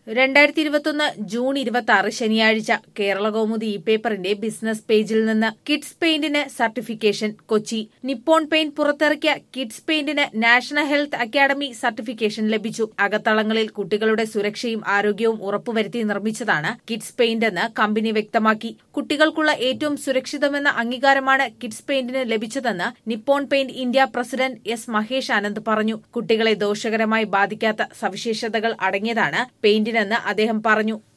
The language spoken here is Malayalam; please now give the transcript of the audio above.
രണ്ടായിരത്തി ഇരുപത്തൊന്ന് ജൂൺ ഇരുപത്തി ആറ് ശനിയാഴ്ച കേരള കൗമുദി ഇ പേപ്പറിന്റെ ബിസിനസ് പേജിൽ നിന്ന് കിഡ്സ് പെയിന്റിന് സർട്ടിഫിക്കേഷൻ കൊച്ചി നിപ്പോൺ പെയിന്റ് പുറത്തിറക്കിയ കിഡ്സ് പെയിന്റിന് നാഷണൽ ഹെൽത്ത് അക്കാദമി സർട്ടിഫിക്കേഷൻ ലഭിച്ചു അകത്തളങ്ങളിൽ കുട്ടികളുടെ സുരക്ഷയും ആരോഗ്യവും ഉറപ്പുവരുത്തി നിർമ്മിച്ചതാണ് കിഡ്സ് പെയിന്റ് എന്ന് കമ്പനി വ്യക്തമാക്കി കുട്ടികൾക്കുള്ള ഏറ്റവും സുരക്ഷിതമെന്ന അംഗീകാരമാണ് കിഡ്സ് പെയിന്റിന് ലഭിച്ചതെന്ന് Nippon paint India president S Mahesh Anand പറഞ്ഞു കുട്ടികളെ ദോഷകരമായി ബാധിക്കാത്ത സവിശേഷതകൾ അടങ്ങിയതാണ് പെയിന്റിനെന്ന് അദ്ദേഹം പറഞ്ഞു